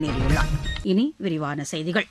நேரியுள்ளார் இனி விரிவான செய்திகள்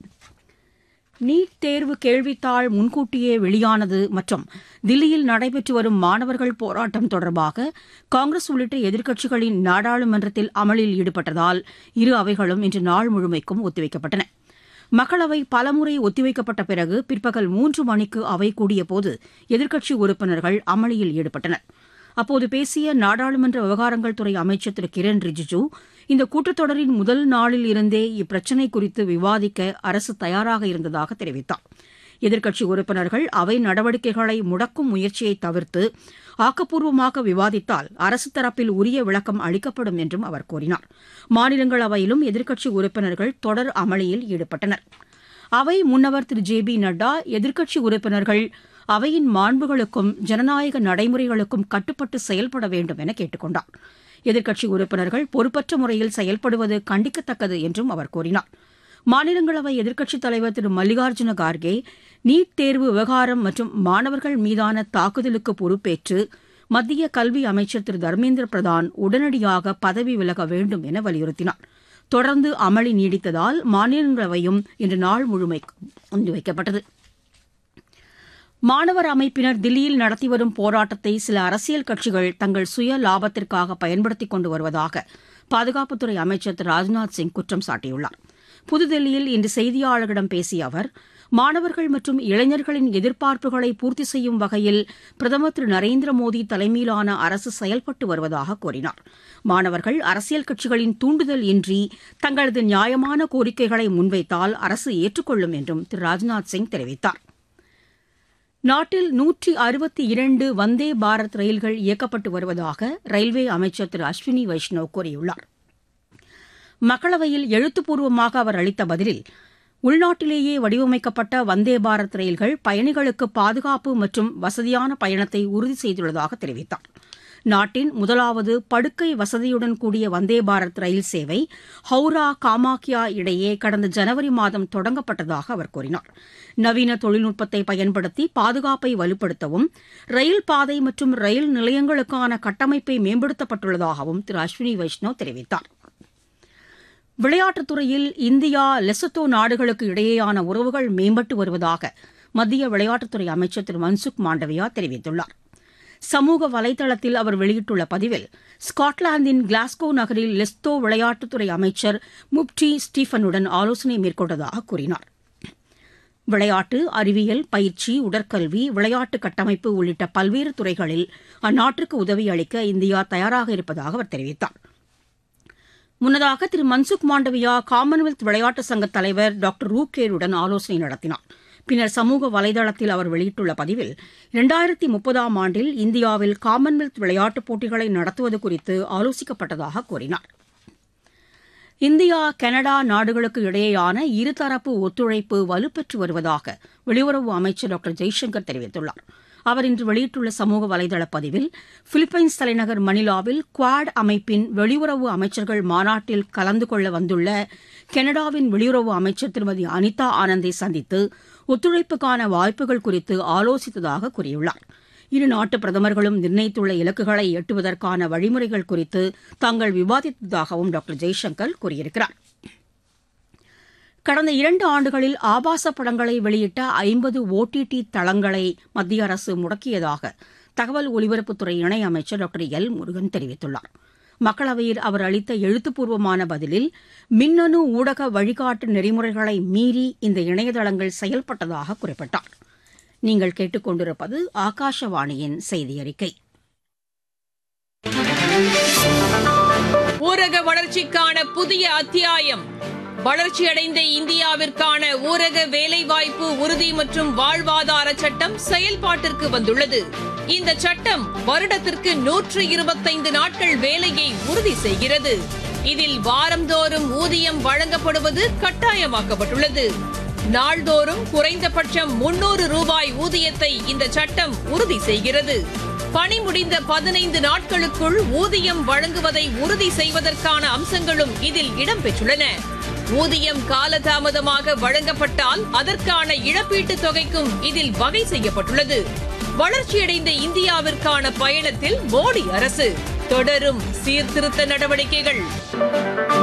நீட் தேர்வு கேள்வித்தாள் முன்கூட்டியே வெளியானது மற்றும் தில்லியில் நடைபெற்று வரும் மாணவர்கள் போராட்டம் தொடர்பாக காங்கிரஸ் உள்ளிட்ட எதிர்க்கட்சிகளின் நாடாளுமன்றத்தில் அமளியில் ஈடுபட்டதால் இரு அவைகளும் இன்று நாள் முழுமைக்கும் ஒத்திவைக்கப்பட்டன மக்களவை பலமுறை ஒத்திவைக்கப்பட்ட பிறகு பிற்பகல் மூன்று மணிக்கு அவை கூடியபோது எதிர்க்கட்சி உறுப்பினர்கள் அமளியில் ஈடுபட்டனர் அப்போது பேசிய நாடாளுமன்ற விவகாரங்கள் துறை அமைச்சர் திரு கிரண் ரிஜிஜூ இந்த கூட்டத்தொடரின் முதல் நாளில் இருந்தே இப்பிரச்சினை குறித்து விவாதிக்க அரசு தயாராக இருந்ததாக தெரிவித்தார் எதிர்க்கட்சி உறுப்பினர்கள் அவை நடவடிக்கைகளை முடக்கும் முயற்சியை தவிர்த்து ஆக்கப்பூர்வமாக விவாதித்தால் அரசு தரப்பில் உரிய விளக்கம் அளிக்கப்படும் என்றும் அவர் கூறினார் மாநிலங்களவையிலும் எதிர்க்கட்சி உறுப்பினர்கள் தொடர் அமளியில் ஈடுபட்டனர் அவை முன்னவர் திரு ஜே பி நட்டா எதிர்க்கட்சி உறுப்பினர்கள் அவையின் மாண்புகளுக்கும் ஜனநாயக நடைமுறைகளுக்கும் கட்டுப்பட்டு செயல்பட வேண்டும் என கேட்டுக் கொண்டார் எதிர்க்கட்சி உறுப்பினர்கள் பொறுப்பற்ற முறையில் செயல்படுவது கண்டிக்கத்தக்கது என்றும் அவர் கூறினார் மாநிலங்களவை எதிர்க்கட்சித் தலைவர் திரு மல்லிகார்ஜுன கார்கே நீட் தேர்வு விவகாரம் மற்றும் மாணவர்கள் மீதான தாக்குதலுக்கு பொறுப்பேற்று மத்திய கல்வி அமைச்சர் திரு தர்மேந்திர பிரதான் உடனடியாக பதவி விலக வேண்டும் என வலியுறுத்தினார் தொடர்ந்து அமளி நீடித்ததால் மாநிலங்களவையும் இன்று நாள் முழுமைக்கும் ஒத்திவைக்கப்பட்டது மாணவர் அமைப்பினர் தில்லியில் நடத்தி வரும் போராட்டத்தை சில அரசியல் கட்சிகள் தங்கள் சுய லாபத்திற்காக பயன்படுத்திக் கொண்டு வருவதாக பாதுகாப்புத்துறை அமைச்சர் திரு ராஜ்நாத் சிங் குற்றம் சாட்டியுள்ளார் புதுதில்லியில் இன்று செய்தியாளர்களிடம் பேசிய அவர் மாணவர்கள் மற்றும் இளைஞர்களின் எதிர்பார்ப்புகளை பூர்த்தி செய்யும் வகையில் பிரதமர் திரு நரேந்திர மோடி தலைமையிலான அரசு செயல்பட்டு வருவதாக கூறினார் மாணவர்கள் அரசியல் கட்சிகளின் தூண்டுதல் இன்றி தங்களது நியாயமான கோரிக்கைகளை முன்வைத்தால் அரசு ஏற்றுக்கொள்ளும் என்றும் திரு ராஜ்நாத் சிங் தெரிவித்தார் நாட்டில் நூற்றி அறுபத்தி இரண்டு வந்தே பாரத் ரயில்கள் இயக்கப்பட்டு வருவதாக ரயில்வே அமைச்சர் திரு அஸ்வினி வைஷ்ணவ் கூறியுள்ளார் மக்களவையில் எழுத்துப்பூர்வமாக அவர் அளித்த பதிலில் உள்நாட்டிலேயே வடிவமைக்கப்பட்ட வந்தே பாரத் ரயில்கள் பயணிகளுக்கு பாதுகாப்பு மற்றும் வசதியான பயணத்தை உறுதி செய்துள்ளதாக தெரிவித்தார் நாட்டின் முதலாவது படுக்கை வசதியுடன் கூடிய வந்தே பாரத் ரயில் சேவை ஹவுரா காமாக்கியா இடையே கடந்த ஜனவரி மாதம் தொடங்கப்பட்டதாக அவர் கூறினார் நவீன தொழில்நுட்பத்தை பயன்படுத்தி பாதுகாப்பை வலுப்படுத்தவும் ரயில் பாதை மற்றும் ரயில் நிலையங்களுக்கான கட்டமைப்பை மேம்படுத்தப்பட்டுள்ளதாகவும் திரு அஸ்வினி வைஷ்ணவ் தெரிவித்தார் விளையாட்டுத் துறையில் இந்தியா லெசத்தோ நாடுகளுக்கு இடையேயான உறவுகள் மேம்பட்டு வருவதாக மத்திய விளையாட்டுத்துறை அமைச்சர் திரு மன்சுக் மாண்டவியா தெரிவித்துள்ளார் சமூக வலைதளத்தில் அவர் வெளியிட்டுள்ள பதிவில் ஸ்காட்லாந்தின் கிளாஸ்கோ நகரில் லெஸ்தோ விளையாட்டுத்துறை அமைச்சர் முப்டி ஸ்டீஃபனுடன் ஆலோசனை மேற்கொண்டதாக கூறினார் விளையாட்டு அறிவியல் பயிற்சி உடற்கல்வி விளையாட்டு கட்டமைப்பு உள்ளிட்ட பல்வேறு துறைகளில் அந்நாட்டிற்கு உதவி அளிக்க இந்தியா தயாராக இருப்பதாக அவர் தெரிவித்தார் முன்னதாக திரு மன்சுக் மாண்டவியா காமன்வெல்த் விளையாட்டு சங்க தலைவர் டாக்டர் ரூகேருடன் ஆலோசனை நடத்தினார் பின்னர் சமூக வலைதளத்தில் அவர் வெளியிட்டுள்ள பதிவில் இரண்டாயிரத்தி முப்பதாம் ஆண்டில் இந்தியாவில் காமன்வெல்த் விளையாட்டுப் போட்டிகளை நடத்துவது குறித்து ஆலோசிக்கப்பட்டதாக கூறினார் இந்தியா கனடா நாடுகளுக்கு இடையேயான இருதரப்பு ஒத்துழைப்பு வலுப்பெற்று வருவதாக வெளியுறவு அமைச்சர் டாக்டர் ஜெய்சங்கர் தெரிவித்துள்ளார் அவர் இன்று வெளியிட்டுள்ள சமூக வலைதள பதிவில் பிலிப்பைன்ஸ் தலைநகர் மணிலாவில் குவாட் அமைப்பின் வெளியுறவு அமைச்சர்கள் மாநாட்டில் கலந்து கொள்ள வந்துள்ள கனடாவின் வெளியுறவு அமைச்சர் திருமதி அனிதா ஆனந்தை சந்தித்து ஒத்துழைப்புக்கான வாய்ப்புகள் குறித்து ஆலோசித்ததாக கூறியுள்ளார் இரு நாட்டு பிரதமர்களும் நிர்ணயித்துள்ள இலக்குகளை எட்டுவதற்கான வழிமுறைகள் குறித்து தாங்கள் விவாதித்ததாகவும் டாக்டர் ஜெய்சங்கர் கூறியிருக்கிறார் கடந்த இரண்டு ஆண்டுகளில் ஆபாச படங்களை வெளியிட்ட ஐம்பது ஓடிடி தளங்களை மத்திய அரசு முடக்கியதாக தகவல் ஒலிபரப்புத்துறை இணையமைச்சர் டாக்டர் எல் முருகன் தெரிவித்துள்ளார் மக்களவையில் அவர் அளித்த எழுத்துப்பூர்வமான பதிலில் மின்னணு ஊடக வழிகாட்டு நெறிமுறைகளை மீறி இந்த இணையதளங்கள் செயல்பட்டதாக குறிப்பிட்டார் நீங்கள் கேட்டுக்கொண்டிருப்பது ஆகாஷவாணியின் செய்தி அறிக்கை ஊரக வளர்ச்சிக்கான புதிய அத்தியாயம் வளர்ச்சியடைந்த இந்தியாவிற்கான ஊரக வேலைவாய்ப்பு உறுதி மற்றும் வாழ்வாதார சட்டம் செயல்பாட்டிற்கு வந்துள்ளது இந்த சட்டம் வருடத்திற்கு நூற்று இருபத்தைந்து நாட்கள் வேலையை உறுதி செய்கிறது இதில் வாரந்தோறும் ஊதியம் வழங்கப்படுவது கட்டாயமாக்கப்பட்டுள்ளது நாள்தோறும் குறைந்தபட்சம் முன்னூறு ரூபாய் ஊதியத்தை இந்த சட்டம் உறுதி செய்கிறது பணி முடிந்த பதினைந்து நாட்களுக்குள் ஊதியம் வழங்குவதை உறுதி செய்வதற்கான அம்சங்களும் இதில் இடம்பெற்றுள்ளன ஊதியம் காலதாமதமாக வழங்கப்பட்டால் அதற்கான இழப்பீட்டுத் தொகைக்கும் இதில் வகை செய்யப்பட்டுள்ளது வளர்ச்சியடைந்த இந்தியாவிற்கான பயணத்தில் மோடி அரசு தொடரும் சீர்திருத்த நடவடிக்கைகள்